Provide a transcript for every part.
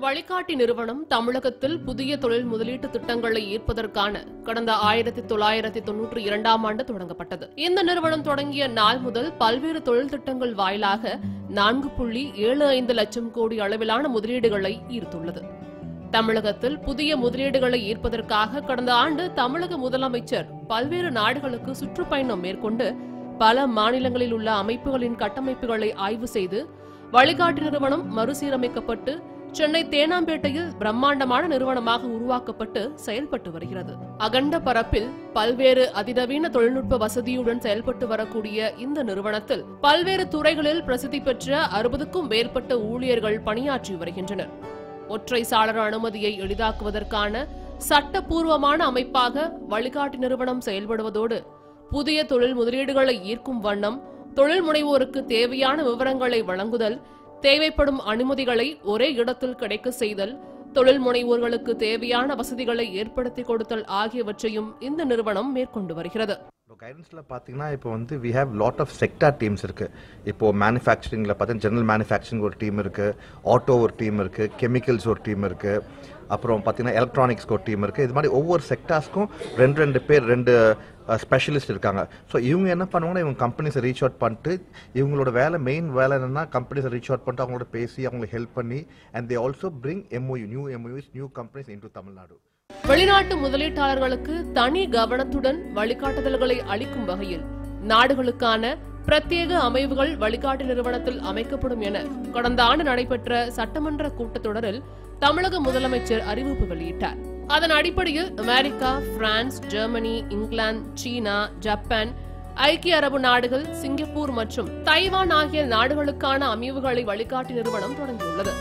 வழிகாட்டி நிறுவனம் தமிழகத்தில் புதிய தொழில் முதலீட்டு திட்டங்களை ஈர்ப்பதற்கான கடந்த ஆயிரத்தி தொள்ளாயிரத்தி தொன்னூற்றி இரண்டாம் ஆண்டு தொடங்கப்பட்டது இந்த நிறுவனம் தொடங்கிய நாள் முதல் பல்வேறு தொழில் திட்டங்கள் வாயிலாக நான்கு புள்ளி ஏழு ஐந்து லட்சம் கோடி அளவிலான முதலீடுகளை ஈர்த்துள்ளது தமிழகத்தில் புதிய முதலீடுகளை ஈர்ப்பதற்காக கடந்த ஆண்டு தமிழக முதலமைச்சர் பல்வேறு நாடுகளுக்கு சுற்றுப்பயணம் மேற்கொண்டு பல மாநிலங்களில் உள்ள அமைப்புகளின் கட்டமைப்புகளை ஆய்வு செய்து வழிகாட்டி நிறுவனம் மறுசீரமைக்கப்பட்டு சென்னை தேனாம்பேட்டையில் பிரம்மாண்டமான நிறுவனமாக உருவாக்கப்பட்டு செயல்பட்டு வருகிறது அகண்ட பரப்பில் பல்வேறு அதிநவீன தொழில்நுட்ப வசதியுடன் செயல்பட்டு வரக்கூடிய இந்த நிறுவனத்தில் பல்வேறு துறைகளில் பிரசித்தி பெற்ற அறுபதுக்கும் மேற்பட்ட ஊழியர்கள் பணியாற்றி வருகின்றனர் ஒற்றை சாளர அனுமதியை எளிதாக்குவதற்கான சட்டப்பூர்வமான அமைப்பாக வழிகாட்டி நிறுவனம் செயல்படுவதோடு புதிய தொழில் முதலீடுகளை ஈர்க்கும் வண்ணம் தொழில் முனைவோருக்கு தேவையான விவரங்களை வழங்குதல் தேவைப்படும் அனுமதிகளை ஒரே இடத்தில் கிடைக்க செய்தல் தொழில் முனைவோர்களுக்கு தேவையான வசதிகளை ஏற்படுத்தி கொடுத்தல் ஆகியவற்றையும் இந்த நிறுவனம் மேற்கொண்டு வருகிறது இப்போ கைடன்ஸில் பார்த்தீங்கன்னா இப்போ வந்து we have lot of sector teams இருக்குது இப்போது மேனுஃபேக்சரிங்கில் பார்த்தீங்கன்னா ஜெனரல் மேனுஃபேக்சரிங் ஒரு டீம் இருக்குது ஆட்டோ ஒரு டீம் இருக்குது கெமிக்கல்ஸ் ஒரு டீம் இருக்குது அப்புறம் பார்த்தீங்கன்னா எலக்ட்ரானிக்ஸ்க்கு ஒரு டீம் இருக்குது இது மாதிரி ஒவ்வொரு செக்டார்ஸ்க்கும் ரெண்டு ரெண்டு பேர் ரெண்டு ஸ்பெஷலிஸ்ட் இருக்காங்க ஸோ இவங்க என்ன பண்ணுவாங்கன்னா இவங்க கம்பெனிஸை ரீச் அவுட் பண்ணிட்டு இவங்களோட வேலை மெயின் வேலை என்னன்னா கம்பெனிஸை ரீச் அவுட் பண்ணிட்டு அவங்களோட பேசி அவங்களுக்கு ஹெல்ப் பண்ணி and they also bring MOU new MOUs new companies in to Tamil Nadu வெளிநாட்டு முதலீட்டாளர்களுக்கு தனி கவனத்துடன் வழிகாட்டுதல்களை அளிக்கும் வகையில் நாடுகளுக்கான பிரத்யேக அமைவுகள் வழிகாட்டு நிறுவனத்தில் அமைக்கப்படும் என கடந்த ஆண்டு நடைபெற்ற சட்டமன்ற கூட்டத்தொடரில் தமிழக முதலமைச்சர் அறிவிப்பு வெளியிட்டார் அதன் அடிப்படையில் America France Germany England China Japan ஐக்கிய அரபு நாடுகள் சிங்கப்பூர் மற்றும் தைவான் ஆகிய நாடுகளுக்கான அமைவுகளை வழிகாட்டி நிறுவனம் தொடங்கியுள்ளது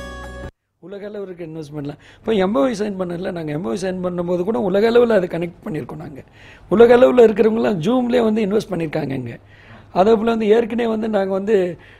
உலக அளவில் இருக்க இன்வெஸ்ட்மெண்ட்லாம் இப்போ எம்ஓஐ சைன் பண்ணல நாங்கள் எம்ஓஐ சைன் பண்ணும்போது கூட உலக அளவில் அதை கனெக்ட் பண்ணியிருக்கோம் நாங்கள் உலக அளவில் இருக்கிறவங்களாம் ஜூம்லேயே வந்து இன்வெஸ்ட் பண்ணியிருக்காங்க இங்கே அதே போல் வந்து ஏற்கனவே வந்து நாங்கள் வந்து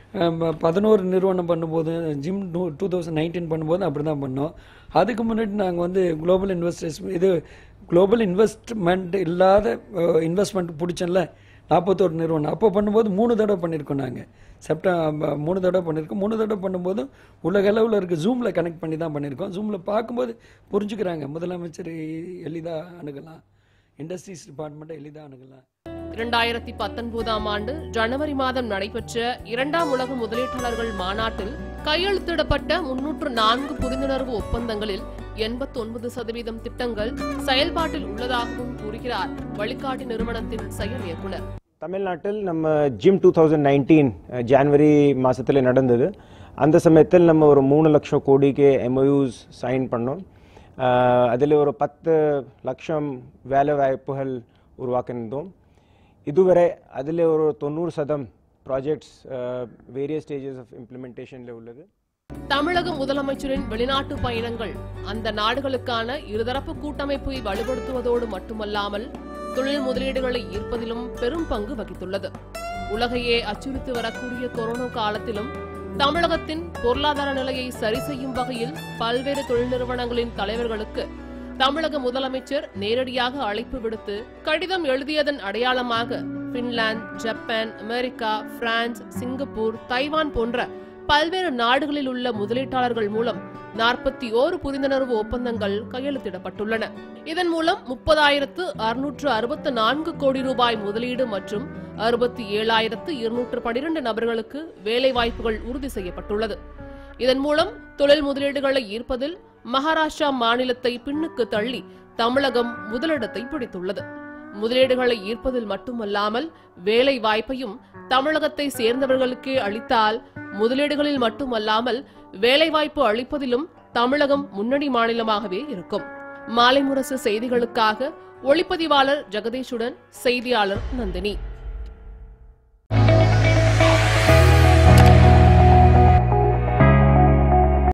பதினோரு நிறுவனம் பண்ணும்போது GIM two two thousand nineteen பண்ணும்போது அப்படி தான் பண்ணோம் அதுக்கு முன்னாடி நாங்கள் வந்து குளோபல் இன்வெஸ்டர்ஸ் இது குளோபல் இன்வெஸ்ட்மெண்ட் இல்லாத இன்வெஸ்ட்மெண்ட் பிடிச்சல நாற்பத்தோரு நிறுவனம் அப்போ பண்ணும்போது மூணு தடவை பண்ணியிருக்கோம் நாங்கள் செப்டம்பர் மூணு தடவை பண்ணியிருக்கோம் மூணு தடவை பண்ணும்போது உலக அளவில் இருக்க ஜூமில் கனெக்ட் பண்ணி தான் பண்ணியிருக்கோம் ஜூமில் பார்க்கும்போது புரிஞ்சுக்கிறாங்க முதலமைச்சர் எளிதாக அணுகலாம் இண்டஸ்ட்ரீஸ் டிபார்ட்மெண்ட்டை எளிதாக அணுகலாம் இரண்டாயிரத்தி பத்தொன்பதாம் ஆண்டு ஜனவரி மாதம் நடைபெற்ற இரண்டாம் உலக முதலீட்டாளர்கள் மாநாட்டில் கையெழுத்திடப்பட்ட முன்னூற்று நான்கு புரிந்துணர்வு ஒப்பந்தங்களில் எண்பத்தி ஒன்பது சதவீதம் திட்டங்கள் செயல்பாட்டில் உள்ளதாகவும் கூறுகிறார் வழிகாட்டி நிறுவனத்தின் செயல் இயக்குனர் தமிழ்நாட்டில் நம்ம GIM two thousand nineteen January மாதத்தில் நடந்தது அந்த சமயத்தில் நம்ம ஒரு மூணு லட்சம் கோடிக்கு எம்ஓயூஸ் சைன் பண்ணோம் அதில் ஒரு பத்து லட்சம் வேலை வாய்ப்புகள் உருவாக்கியிருந்தோம் இதுவரை அதில் ஒரு தொண்ணூறு சதம் ப்ராஜெக்ட்ஸ் வேரியஸ் ஸ்டேஜஸ் ஆஃப் இம்ப்ளிமெண்டேஷனில் உள்ளது தமிழக முதலமைச்சரின் வெளிநாட்டு பயணங்கள் அந்த நாடுகளுக்கான இருதரப்பு கூட்டமைப்பை வலுப்படுத்துவதோடு மட்டுமல்லாமல் தொழில் முதலீடுகளை ஈர்ப்பதிலும் பெரும் பங்கு வகித்துள்ளது உலகையே அச்சுறுத்தி வரக்கூடிய கொரோனா காலத்திலும் தமிழகத்தின் பொருளாதார நிலையை சரி செய்யும் வகையில் பல்வேறு தொழில் நிறுவனங்களின் தலைவர்களுக்கு தமிழக முதலமைச்சர் நேரடியாக அழைப்பு விடுத்து கடிதம் எழுதியதன் அடையாளமாக Finland Japan America France Singapore Taiwan போன்ற பல்வேறு நாடுகளில் உள்ள முதலீட்டாளர்கள் மூலம் நாற்பத்தி ஓரு புரிந்துணர்வு ஒப்பந்தங்கள் கையெழுத்திடப்பட்டுள்ளன இதன் மூலம் முப்பதாயிரத்து அறுநூற்று அறுபத்து நான்கு கோடி ரூபாய் முதலீடு மற்றும் அறுபத்தி ஏழாயிரத்து இருநூற்று பனிரெண்டு நபர்களுக்கு வேலை வாய்ப்புகள் உறுதி செய்யப்பட்டுள்ளது இதன் மூலம் தொழில் முதலீடுகளை ஈர்ப்பதில் மகாராஷ்டிரா மாநிலத்தை பின்னுக்கு தள்ளி தமிழகம் முதலிடத்தை பிடித்துள்ளது முதலீடுகளை ஈர்ப்பதில் மட்டுமல்லாமல் வேலை வாய்ப்பையும் தமிழகத்தை சேர்ந்தவர்களுக்கே அளித்தால் முதலீடுகளில் மட்டுமல்லாமல் வேலைவாய்ப்பு அளிப்பதிலும் தமிழகம் முன்னணி மாநிலமாகவே இருக்கும் மாலை முரசு செய்திகளுக்காக ஒளிப்பதிவாளர் ஜெகதீஷுடன் செய்தியாளர் நந்தினி